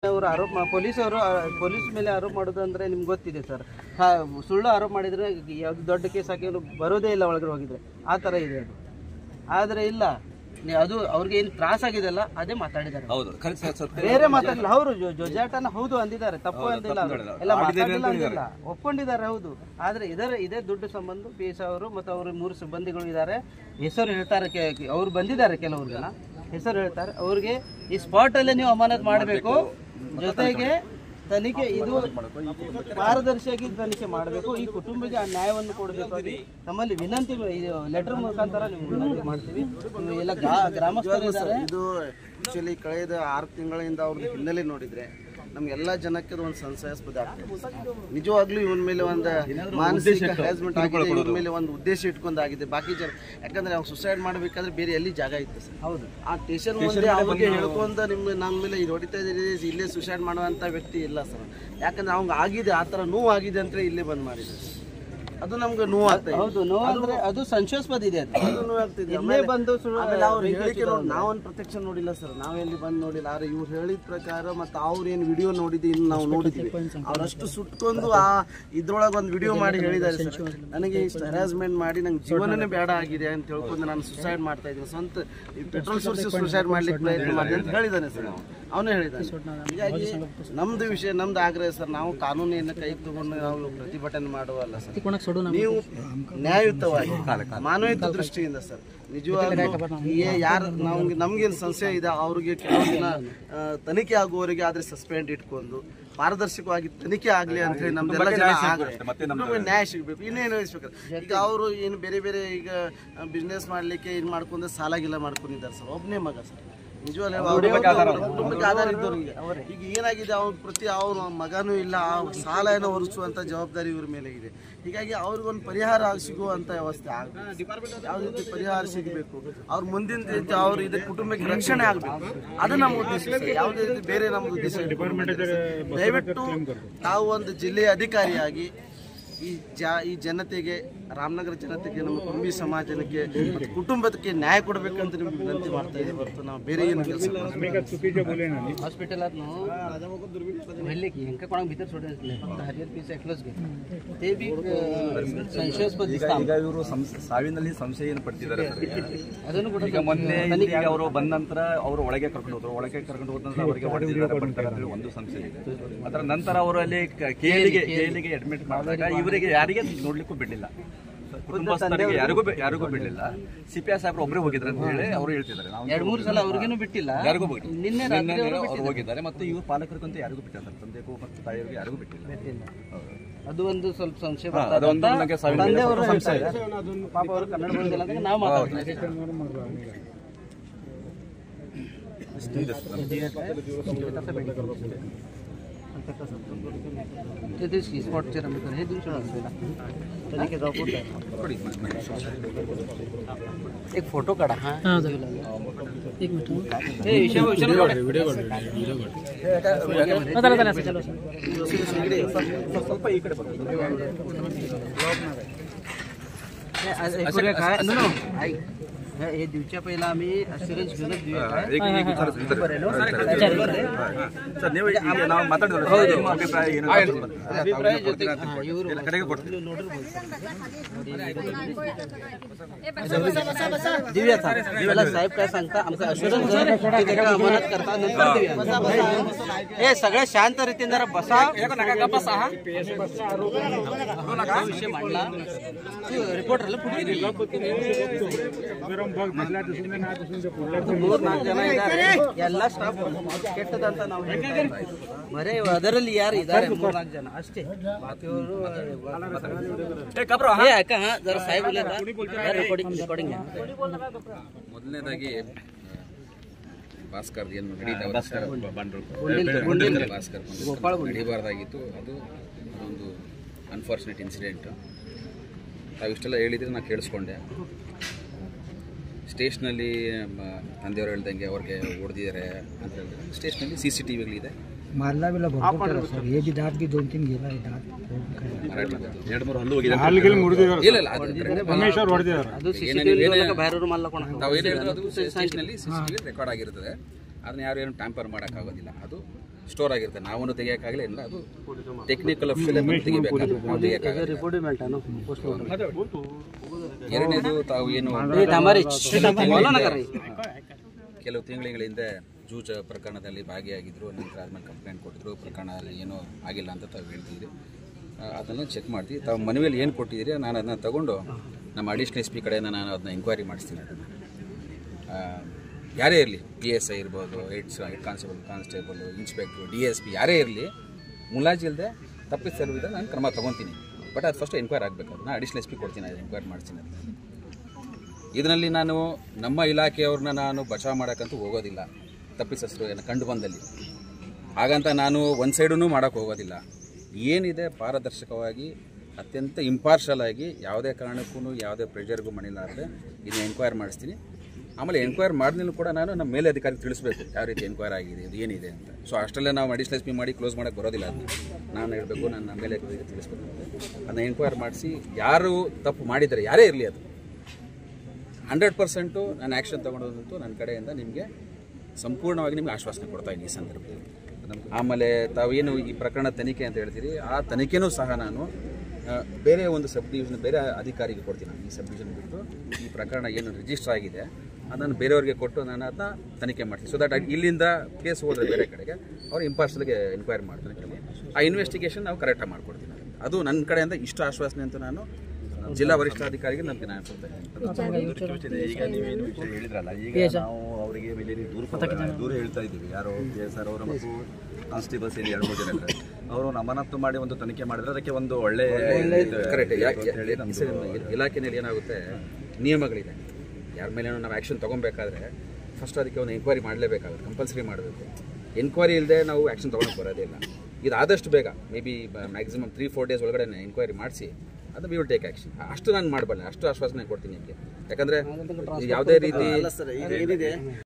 ಅವರು ಆರೋಪ ಮಾ- ಪೊಲೀಸ್ ಅವರು ಆ, ಪೊಲೀಸ್ ಮೇಲೆ ಆರೋಪ ಮಾಡೋದು ಅಂದ್ರೆ ನಿಮ್ಗೆ ಗೊತ್ತಿದೆ ಸರ್ ಸುಳ್ಳು ಆರೋಪ ಮಾಡಿದ್ರೆ ಯಾವ್ದು ದೊಡ್ಡ ಕೇಸ್ ಹಾಕಿ ಅವ್ರು ಬರೋದೇ ಇಲ್ಲ ಒಳಗಡೆ ಹೋಗಿದ್ರೆ ಆ ಥರ ಇದೆ ಅದು ಆದರೆ ಇಲ್ಲ ನೀ- ಅದು ಅವ್ರಿಗೆ ಏನು ತ್ರಾಸಾಗಿದೆ ಅಲ್ಲ ಅದೇ ಮಾತಾಡಿದ್ದಾರೆ ಹೌದು ಖರೆ ಸರ್ ಸತ್ಯ ಬೇರೆ ಮಾತಾಡಿಲ್ಲ ಅವರು ಜೊಜಾಟನ ಹೌದು ಅಂದಿದ್ದಾರೆ ತಪ್ಪು ಅಂದಿಲ್ಲ ಅವರು. ಎಲ್ಲ ಮಾತಾಡಿಲ್ಲ ಅಂದಿಲ್ಲ ಒಪ್ಕೊಂಡಿದ್ದಾರೆ ಹೌದು ಆದ್ರೆ ಇದರ ಇದೇ ದುಡ್ಡು ಸಂಬಂಧ ಪಿ ಎಸ್ ಅವರು ಮತ್ತು ಅವ್ರ ಮೂರು ಸಿಬ್ಬಂದಿಗಳು ಇದ್ದಾರೆ ಹೆಸರು ಹೇಳ್ತಾರೆ ಕೆ- ಕೆ- ಅವ್ರು ಬಂದಿದ್ದಾರೆ ಕೆಲವರು ಜನ ಹೆಸರು ಹೇಳ್ತಾರೆ ಅವ್ರಿಗೆ ಈ ಸ್ಪಾಟ್ ಅಲ್ಲೇ ನೀವು ಅಮಾನತ್ ಮಾಡಬೇಕು ಜೊತೆಗೆ ತನಿಖೆ ಇದು ಪಾರದರ್ಶಿಯಾಗಿ ತನಿಖೆ ಮಾಡಬೇಕು ಈ ಕುಟುಂಬಕ್ಕೆ ಆ ನ್ಯಾಯವನ್ನು ಕೊಡಬೇಕು ಅಂತ ನಮ್ಮಲ್ಲಿ ವಿನಂತಿ ಲೆಟರ್ ಮುಖಾಂತರ ನೀವು ವಿನಂತಿ ಮಾಡ್ತೀವಿ ನೀವು ಎಲ್ಲ ಗ್ರಾ- ಗ್ರಾಮಸ್ಥರು ಇದ್ದಾರೆ ಇದು ಆಕ್ಚುಲಿ ಕಳೆದ ಆರು ತಿಂಗಳಿಂದ ಅವ್ರದ್ದು ಹಿನ್ನೆಲೆ ನೋಡಿದ್ರೆ ನಮ್ಗೆಲ್ಲ ಜನಕ್ಕೆ ಅದು ಒಂದು ಸಂಶಯಾಸ್ಪದ ಆಗ್ತದೆ ನಿಜವಾಗ್ಲೂ ಇವನ್ ಮೇಲೆ ಒಂದು ಮಾನಸಿಕ ಹ್ಯಾಸ್ಮೆಂಟ್ ಆಗಿದೆ ಇವನ್ ಮೇಲೆ ಒಂದು ಉದ್ದೇಶ ಇಟ್ಕೊಂಡು ಆಗಿದೆ ಬಾಕಿ ಜನ ಯಾಕಂದ್ರೆ ಅವ್ನು ಸುಸೈಡ್ ಮಾಡಬೇಕಾದ್ರೆ ಬೇರೆ ಎಲ್ಲಿ ಜಾಗ ಇತ್ತು ಸರ್ ಹೌದು ಆ ಸ್ಟೇಷನ್ ಮುಂದೆ ಅವ್ರಿಗೆ ಹೇಳ್ಕೊಂಡ ನಿಮ್ಮ ನಮ್ಮ ಮೇಲೆ ಇದು ಹೊಡಿತಾ ಇದ್ದೀರಿ ಇಲ್ಲೇ ಸುಸೈಡ್ ಮಾಡುವಂಥ ವ್ಯಕ್ತಿ ಇಲ್ಲ ಸರ್ ಯಾಕಂದ್ರೆ ಅವ್ನಿಗೆ ಆಗಿದೆ ಆ ಥರ ನೋವು ಆಗಿದೆ ಅಂತ ಇಲ್ಲೇ ಬಂದ್ ಮಾಡಿದ್ರು ಅದು ನಮ್ಗೆ ನೋವು ಆಗ್ತಾ ಇದೆ ಹೌದು ನೋವು ಅಂದ್ರೆ ಅದು ಸಂಶಯಾಸ್ಪದ ಇದೆ ಅದು ಅದು ನೋವು ಆಗ್ತಿದೆ ಇಲ್ಲೇ ಆಮೇಲೆ- ಬಂದು ಸುಳ್ಳು ಆಮೇಲೆ ಅವ್ರು ಹೇಳಿಕೆ ನೋಡಿ ನಾವೊಂದು ಪ್ರತ್ಯಕ್ಷ ನೋಡಿಲ್ಲ ಸರ್ ನಾವೆಲ್ಲಿ ಬಂದು ನೋಡಿಲ್ಲ ಆದ್ರೆ ಇವ್ರು ಹೇಳಿದ ಪ್ರಕಾರ ಮತ್ತೆ ಅವ್ರು ಏನು ವಿಡಿಯೋ ನೋಡಿದ್ದು ಇನ್ನು ನಾವು ನೋಡಿದ್ವಿ ಅವ್ರಷ್ಟು ಸುಟ್ಕೊಂಡು ಆ ಇದ್ರೊಳಗೆ ಒಂದು ವಿಡಿಯೋ ಮಾಡಿ ಹೇಳಿದ್ದಾರೆ ಸರ್ ನನಗೆ ಇಷ್ಟು ಹರಾಸ್ಮೆಂಟ್ ಮಾಡಿ ನಂಗೆ ಜೀವನನೇ ಬೇಡ ಆಗಿದೆ ಅಂತ ಹೇಳ್ಕೊಂಡು ನಾನು ಸುಸೈಡ್ ಮಾಡ್ತಾ ಇದ್ದೀನಿ ಸ್ವಂತ ಈ ಪೆಟ್ರೋಲ್ ಸೋರ್ಸಿ ಸುಸೈಡ್ ಮಾಡ್ಲಿಕ್ಕೆ ಪ್ರಯತ್ನ ಮಾಡಿದೆ ಅಂತ ಹೇಳಿದ್ದಾನೆ ಸರ್ ಅವನೇ ಹೇಳಿದ್ದಾನೆ ಹೀಗಾಗಿ ನಮ್ದು ವಿಷಯ ನಮ್ದು ಆಗ್ರಹ ಸರ್ ನಾವು ಕಾನೂನಿನ ಕೈ ತಗೊಂಡು ನಾವು ಪ್ರತಿಭಟನೆ ಮಾಡುವಲ್ಲ ಸರ್ ನೀವು ನ್ಯಾಯಯುತವಾಗಿ ಮಾನವೀಯತೆ ದೃಷ್ಟಿಯಿಂದ ಸರ್ ನಿಜವಾಗ್ಲೂ ಏ- ಯಾರು ನಮ್ಗೆ ನಮ್ಗೇನು ಸಂಶಯ ಇದೆ ಅವ್ರಿಗೆ ಕೆಲವು ದಿನ ಆ, ತನಿಖೆ ಆಗುವವರೆಗೆ ಆದ್ರೆ ಸಸ್ಪೆಂಡ್ ಇಟ್ಕೊಂಡು ಪಾರದರ್ಶಕವಾಗಿ ತನಿಖೆ ಆಗ್ಲಿ ಅಂತ ಹೇಳಿ ನಮ್ದೆಲ್ಲ ಜನ ಆಗ್ರಹ. ಕುಟುಂಬಕ್ಕೆ ನ್ಯಾಯ ಸಿಗ್ಬೇಕು ಇನ್ನೇನು ಇಸ್ಬೇಕು ಈಗ ಅವರು ಏನು ಬೇರೆ ಬೇರೆ ಈಗ ಬಿಸ್ನೆಸ್ ಮಾಡ್ಲಿಕ್ಕೆ ಇದು ಮಾಡ್ಕೊಂಡು ಸಾಲ ಗಿಲ್ಲ ಮಾಡ್ಕೊಂಡಿದ್ದಾರೆ ಸರ್ ಒಬ್ಬನೇ ಮಗ ಸರ್ ನಿಜವಾಗ್ಲೂ ಅವ್ರು ಕುಟುಂಬಕ್ಕೆ ಆಧಾರ ಇದ್ದವ್ರಿಗೆ ಈಗ ಏನಾಗಿದೆ ಅವ್ರ ಪ್ರತಿ ಅವ್ರ ಮಗನೂ ಇಲ್ಲ ಆ ಸಾಲ ಏನೋ ಹೊರಿಸುವಂತ ಜವಾಬ್ದಾರಿ ಇವ್ರ ಮೇಲೆ ಇದೆ ಹೀಗಾಗಿ ಅವ್ರಿಗೊಂದು ಪರಿಹಾರ ಸಿಗುವಂತ ವ್ಯವಸ್ಥೆ ಆಗಬೇಕು ಯಾವ ರೀತಿ ಪರಿಹಾರ ಸಿಗಬೇಕು ಅವ್ರ ಮುಂದಿನ ರೀತಿ ಅವ್ರ ಇದು ಕುಟುಂಬಕ್ಕೆ ರಕ್ಷಣೆ ಆಗಬೇಕು ಅದು ನಮ್ಮ ಉದ್ದೇಶ ಸರ್. ಯಾವುದೇ ರೀತಿ ಬೇರೆ ನಮ್ಮ ಉದ್ದೇಶ ಇಟ್ಕೊಂಡಿಲ್ಲ ಸರ್. ದಯವಿಟ್ಟು ತಾವು ಒಂದು ಜಿಲ್ಲೆಯ ಅಧಿಕಾರಿಯಾಗಿ ಈ ಜಾ ಈ ಜನತೆಗೆ ರಾಮನಗರ ಜನತೆಗೆ ನಮ್ಮ ಕುಂಬಿ ಸಮಾಜಕ್ಕೆ ಮತ್ತು ಕುಟುಂಬಕ್ಕೆ ನ್ಯಾಯ ಕೊಡಬೇಕಂತ ನಿಮ್ಗೆ ವಿನಂತಿ ಮಾಡ್ತಾ ಇದ್ದೀವಿ ಹೊರತು ನಾವು ಬೇರೆ ಏನು ಕೆಲಸ हॉस्पिटल म्हणले की हेंका कोणाक भितर सोडले फक्त हरियर पीस एकलोच घे ते बी अं, संशयास्पद दिसता ಈಗ ಇವರು ಸಾವಿನಲ್ಲಿ ಸಂಶಯ ಏನು ಪಡ್ತಿದ್ದಾರೆ ಸರ್ ಈಗ. ಅದನ್ನು ಕೂಡ ಈಗ ಮೊನ್ನೆ ಈಗ ಅವರು ಬಂದ ನಂತರ ಅವರು ಒಳಗೆ ಕರ್ಕೊಂಡು ಹೋದ್ರು ಒಳಗೆ ಕರ್ಕೊಂಡು ಹೋದ ನಂತರ ಅವರಿಗೆ ಹೊಡೆದಿದ್ದಾರೆ ಬಡ್ತಾರೆ ಅಂತ ಹೇಳಿ ಒಂದು ಸಂಶಯ ಇದೆ ಅದರ ನಂತರ ಅವರು ಅಲ್ಲಿ ಕೇಳಿಗೆ ಕೇಳಿಗೆ ಅಡ್ಮಿಟ್ ಮಾಡಿದಾಗ ಇವರಿಗೆ ಯಾರಿಗೆ ನೋಡ್ಲಿಕ್ಕೂ ಬಿಡ್ಲಿಲ್ಲ ಕುಟುಂಬಸ್ಥರಿಗೆ ಯಾರಿಗೂ ಬಿ- ಯಾರಿಗೂ ಬಿಡ್ಲಿಲ್ಲ ಸಿ ಪಿ ಐ ಸಾಹೇಬ್ರು ಒಬ್ಬರೇ ಹೋಗಿದ್ದಾರೆ ಅಂತ ಹೇಳಿ ಅವರು ಹೇಳ್ತಿದ್ದಾರೆ ನಾವು ಎರಡ್ ಮೂರು ಸಲ ಅವ್ರಿಗೇನು ಬಿಟ್ಟಿಲ್ಲ ಯಾರಿಗೂ ಬಿಟ್ಟಿಲ್ಲ ನಿನ್ನೆ ನಿನ್ನೆ ರಾತ್ರಿ ಅವರು ಅವರು ಹೋಗಿದ್ದಾರೆ ಮತ್ತು ಇವರು ಪಾಲಕರಿಗಂತೂ ಯಾರಿಗೂ ಬಿಟ್ಟಿಲ್ಲ ತಂದೆಗೂ ಮತ್ತು ತಾಯಿಯರಿಗೆ ಯಾರಿಗೂ ಬಿಟ್ಟಿಲ್ಲ ಹೌದು. ಅದು ಒಂದು ಸ್ವಲ್ಪ ಸಂಶಯ ಹಾ, ಬರ್ತಾ ಅದೊಂದು ಇದೆ ಅಂತ ನನಗೆ ಸಾವಿರ ತಂದೆಯವರು ಮೇಲೆ ಹೇಳ್ತಾ ಇದ್ದಾರೆ. ಪಾಪ ಅವರು ಕನ್ನಡ ಬರೋದಿಲ್ಲ ಅಂತ ನಾವು ಮಾತಾಡ್ತೀವಿ ते तेच की स्पॉटचे रमेकर हे देऊ शकतो तनिके जाऊ कुठे एक फोटो काढा हा एक मिनिट हे विषय विषय ಸ್ವಲ್ಪ ಈ ಕಡೆ ಬರ್ಬೇಕು. करूया काय नो नो ऐक हे हे दिवच्या पहिला आम्ही सिरिंज घेऊनच देऊया काय ಈಗ ಈಗ ವಿಚಾರಿಸಿ, ವಿಚಾರಿಸಿ. ಸರ್ ನೀವು ಈಗ ನಾವು ಮಾತಾಡಿದ್ರೆ ನಿಮ್ಮ ಅಭಿಪ್ರಾಯ ಏನು ಅಭಿಪ್ರಾಯ ಜೊತೆಗೆ ಹಾ, ಇವರು ಎಲ್ಲ ಕಡೆಗೆ ಕೊಡ್ತೀವಿ देऊया था मला साहेब काय सांगता आमचं अश्युरन्स अमानत करता नंतर देऊया हे सगळ्या शांत रीतीने जरा बसा बसा हा विषय मांडला रिपोर्टरला ಮೂರ್ ನಾಲ್ಕು ಜನ ಇದ್ದಾರೆ ಎಲ್ಲ ಸ್ಟಾಫ್ ಕೆಟ್ಟದಂತ ನಾವು ಹೇಳ್ತಾ ಇಲ್ಲ. ಬರೇ ಅದರಲ್ಲಿ ಯಾರು ಇದ್ದಾರೆ ಮೂರ್ ನಾಲ್ಕು ಜನ ಅಷ್ಟೇ ಬಾಕಿಯವರು ಏ ಅಕ್ಕ ಹಾ ಜರ ಸಾहेಬ್ ರೆಕಾರ್ಡಿಂಗ್ ರೆಕಾರ್ಡಿಂಗ್ ಮೊದಲನೇದಾಗಿ ಭಾಸ್ಕರ್ ಏನು ನಡೀತಾ ಗುಂಡಿಲ್- ಗುಂಡಿಲ್. ಭಾಸ್ಕರ್ ಗೋಪಾಳ ಗುಂಡಿಲ್. ನಡೀಬಾರ್ದಾಗಿತ್ತು ಅದು ಒಂದು ಅನ್ಫಾರ್ಚುನೇಟ್ ಇನ್ಸಿಡೆಂಟ್ ತಾವಿಷ್ಟೆಲ್ಲ ಹೇಳಿದ್ರೆ ನಾನು ಕೇಳಿಸ್ಕೊಂಡೆ ಸ್ಟೇಷನಲ್ಲಿ ತಂದೆಯವರು ಹೇಳ್ದಂಗೆ ಅವ್ರಿಗೆ ಹೊಡೆದಿದ್ದಾರೆ ಅಂತ ಹೇಳಿದ್ರೆ ಸ್ಟೇಷನಲ್ಲಿ ಸಿ ಸಿ ಟಿ ವಿಗಳಿದೆ मारला बिला भरपूर केला सर हे बी दात बी दोन तीन गेला हे दात ಮರಾಠಿ ಎರಡು ಮೂರು ಹಲ್ಲು ಹೋಗಿದೆ ಅಂತ ಇಲ್ಲ ಇಲ್ಲ ಅದು ಅದು ಸಿಸಿಟಿವಿ ಬಾहेरून मला कोण ತಾವು ಏನು ಹೇಳಿದ್ರು ಅದು ಸ್ಟೇಷನಲ್ಲಿ C C T V record ಆಗಿರ್ತದೆ ಅದನ್ನ ಯಾರು ಏನು ಟ್ಯಾಂಪರ್ ಮಾಡೋಕ್ಕಾಗೋದಿಲ್ಲ ಅದು ಸ್ಟೋರ್ ಆಗಿರುತ್ತೆ ನಾವು ತೆಗಿಯೋಕ್ಕಾಗಲೇ ಇಲ್ಲ ಅದು ಟೆಕ್ನಿಕಲ್ ಅಫಿಷಿಯಲ್ ತೆಗಿಬೇಕಾದ್ರೆ ನಾವು ತೆಗಿಯೋಕ್ಕಾಗಲ್ಲ ರಿಪೋರ್ಟಿಮೆಂಟ್ ಎರಡನೇದು ತಾವು ಏನು ಕೆಲವು ತಿಂಗಳ ಹಿಂದೆ ಜೂಜ ಪ್ರಕರಣದಲ್ಲಿ ಭಾಗಿಯಾಗಿದ್ರು ನಂತರ ಆದ್ಮೇಲೆ ಕಂಪ್ಲೇಂಟ್ ಕೊಟ್ಟಿದ್ರು ಪ್ರಕರಣದಲ್ಲಿ ಏನೂ ಆಗಿಲ್ಲ ಅಂತ ತಾವು ಹೇಳ್ತಿದ್ರಿ ಆ, ಅದನ್ನ ಚೆಕ್ ಮಾಡ್ತೀವಿ ತಾವು ಮನವಿಯಲ್ಲಿ ಏನು ಕೊಟ್ಟಿದ್ದೀರಿ ನಾನು ಅದನ್ನ ತಗೊಂಡು ನಮ್ಮ ಅಡಿಷನಲ್ ಎಸ್ ಪಿ ಕಡೆಯಿಂದ ನಾನು ಅದನ್ನ ಎಂಕ್ವೈರಿ ಮಾಡಿಸ್ತೀನಿ ಅದನ್ನು ಯಾರೇ ಇರಲಿ ಪಿ ಎಸ್ ಐ ಇರ್ಬೋದು ಹೆಡ್ ಹೆಡ್ ಕಾನ್ಸ್ಟೇಬಲ್ ಕಾನ್ಸ್ಟೇಬಲ್ ಇನ್ಸ್ಪೆಕ್ಟ್ರು ಡಿ ಎಸ್ ಪಿ ಯಾರೇ ಇರಲಿ ಮುಲಾಜಿ ಇಲ್ಲದೆ ತಪ್ಪಿಸಿರುವುದ ನಾನು ಕ್ರಮ ತೊಗೊತೀನಿ ಬಟ್ ಅದು ಫಸ್ಟ್ ಎಂಕ್ವೈರಿ ಆಗಬೇಕು ಅದನ್ನ ಅಡಿಷನಲ್ ಎಸ್ ಪಿ ಕೊಡ್ತೀನಿ ಅದು ಎಂಕ್ವೈರಿ ಮಾಡ್ತೀನಿ ಅದನ್ನ ಇದರಲ್ಲಿ ನಾನು ನಮ್ಮ ಇಲಾಖೆಯವ್ರನ್ನ ನಾನು ಬಚಾವ್ ಮಾಡೋಕ್ಕಂತೂ ಹೋಗೋದಿಲ್ಲ ತಪ್ಪಿಸಸ್ರು ಏನು ಕಂಡು ಬಂದಲ್ಲಿ ಹಾಗಂತ ನಾನು ಒಂದು ಸೈಡೂ ಮಾಡೋಕ್ಕೆ ಹೋಗೋದಿಲ್ಲ ಏನಿದೆ ಪಾರದರ್ಶಕವಾಗಿ ಅತ್ಯಂತ ಇಂಪಾರ್ಷಲ್ ಆಗಿ ಯಾವುದೇ ಕಾರಣಕ್ಕೂ ಯಾವುದೇ ಪ್ರೆಷರ್ಗೂ ಮಣಿಲಾರದೆ ಇದನ್ನ ಎಂಕ್ವೈರ್ ಮಾಡಿಸ್ತೀನಿ ಆಮೇಲೆ ಎಂಕ್ವೈರ್ ಮಾಡಿದ್ಮೇಲೆ ಕೂಡ ನಾನು ನಮ್ಮ ಮೇಲೆ ಅಧಿಕಾರಿಗೆ ತಿಳಿಸ್ಬೇಕು ಯಾವ ರೀತಿ ಎಂಕ್ವೈರ್ ಆಗಿದೆ ಇದು ಏನಿದೆ ಅಂತ ಸೊ ಅಷ್ಟರಲ್ಲೇ ನಾವು ಅಡಿಷನಲ್ ಎಸ್ ಪಿ ಮಾಡಿ ಕ್ಲೋಸ್ ಮಾಡೋಕ್ಕೆ ಬರೋದಿಲ್ಲ ಅದನ್ನ ನಾನು ಹೇಳಬೇಕು ನಾನು ನಮ್ಮ ಮೇಲೆ ಅಧಿಕಾರಿಗೆ ತಿಳಿಸ್ಬೇಕು ಅದನ್ನ ಎಂಕ್ವೈರ್ ಮಾಡಿಸಿ ಯಾರು ತಪ್ಪು ಮಾಡಿದ್ದಾರೆ ಯಾರೇ ಇರಲಿ ಅದು ಹಂಡ್ರೆಡ್ ಪರ್ಸೆಂಟು ನಾನು ಆ್ಯಕ್ಷನ್ ತೊಗೊಂಡಂತೂ ನನ್ನ ಕಡೆಯಿಂದ ನಿಮಗೆ ಸಂಪೂರ್ಣವಾಗಿ ನಿಮ್ಗೆ ಆಶ್ವಾಸನೆ ಕೊಡ್ತಾ ಇದ್ದೀನಿ ಈ ಸಂದರ್ಭದಲ್ಲಿ ಆಮೇಲೆ ತಾವೇನು ಈ ಪ್ರಕರಣ ತನಿಖೆ ಅಂತ ಹೇಳ್ತೀರಿ ಆ ತನಿಖೆನೂ ಸಹ ನಾನು ಆ, ಬೇರೆ ಒಂದು ಸಬ್ ಡಿವಿಷನ್ ಬೇರೆ ಅಧಿಕಾರಿಗೆ ಕೊಡ್ತೀನಿ ನಾನು ಈ ಸಬ್ ಡಿವಿಷನ್ ಬಿಟ್ಟು ಈ ಪ್ರಕರಣ ಏನು ರಿಜಿಸ್ಟರ್ ಆಗಿದೆ ಅದನ್ನು ಬೇರೆಯವ್ರಿಗೆ ಕೊಟ್ಟು ನಾನು ಅದನ್ನ ತನಿಖೆ ಮಾಡ್ತೀನಿ ಸೊ ದಟ್ ಇಲ್ಲಿಂದ ಕೇಸ್ ಹೋದರೆ ಬೇರೆ ಕಡೆಗೆ ಅವ್ರು ಇಂಪಾರ್ಷಲ್ಗೆ ಎನ್ಕ್ವೈರಿ ಮಾಡ್ತಾರೆ ಕೆಲವು ಆ ಇನ್ವೆಸ್ಟಿಗೇಷನ್ ನಾವು ಕರೆಕ್ಟಾಗಿ ಮಾಡ್ಕೊಡ್ತೀನಿ ಅದು ನನ್ನ ಕಡೆಯಿಂದ ಇಷ್ಟು ಆಶ್ವಾಸನೆ ಅಂತ ನಾನು ಜಿಲ್ಲಾ ವರಿಷ್ಠಾಧಿಕಾರಿಗೆ ನನಗೆ ನಾನು ಕೊಡ್ತಾ ಇದ್ದೀನಿ ಈಗ ನೀವೇನು ವಿಷಯ ಹೇಳಿದ್ರಲ್ಲ ಈಗ ನಾವು ಅವರಿಗೆ ಮೇಲೆ ದೂರ ದೂರ ಹೇಳ್ತಾ ಇದ್ದೀವಿ ಯಾರೋ ಕೆ ಎಸ್ ಆರ್ ಅವರು ಮತ್ತು ಕಾನ್ಸ್ಟೇಬಲ್ಸ್ ಇಲ್ಲಿ ಎರಡು ಮೂರು ಜನ ಇದ್ದಾರೆ ಅವರು ನಮನತ್ತು ಮಾಡಿ ಒಂದು ತನಿಖೆ ಮಾಡಿದ್ರೆ ಅದಕ್ಕೆ ಒಂದು ಒಳ್ಳೆ ಇದು ಕರೆಕ್ಟ್ ಅಂತ ಹೇಳಿ ನಮ್ದು ಇಲಾಖೆಯಲ್ಲಿ ಏನಾಗುತ್ತೆ ನಿಯಮಗಳಿದೆ ಯಾರ ಮೇಲೆ ನಾವು ಆ್ಯಕ್ಷನ್ ತೊಗೊಬೇಕಾದ್ರೆ ಫಸ್ಟ್ ಅದಕ್ಕೆ ಒಂದು ಎಂಕ್ವೈರಿ ಮಾಡಲೇಬೇಕಾಗುತ್ತೆ ಕಂಪಲ್ಸರಿ ಮಾಡಬೇಕು ಎನ್ಕ್ವೈರಿ ಇಲ್ಲದೆ ನಾವು ಆ್ಯಕ್ಷನ್ ತೊಗೊಳಕ್ಕೆ ಬರೋದೇ ಇಲ್ಲ ಇದು ಆದಷ್ಟು ಬೇಗ may be maximum three four days ಒಳಗಡೆ ಎಂಕ್ವೈರಿ ಮಾಡಿಸಿ ಅದು ವಿ ವಿಲ್ ಟೇಕ್ ಆ್ಯಕ್ಷನ್ ಅಷ್ಟು ನಾನು ಮಾಡಬಲ್ಲ ಅಷ್ಟು ಆಶ್ವಾಸನೆ ಕೊಡ್ತೀನಿ ನಿಮಗೆ ಯಾಕಂದರೆ ಯಾವುದೇ ರೀತಿ ಅಲ್ಲ ಸರ್ ಈಗ ಏನಿದೆ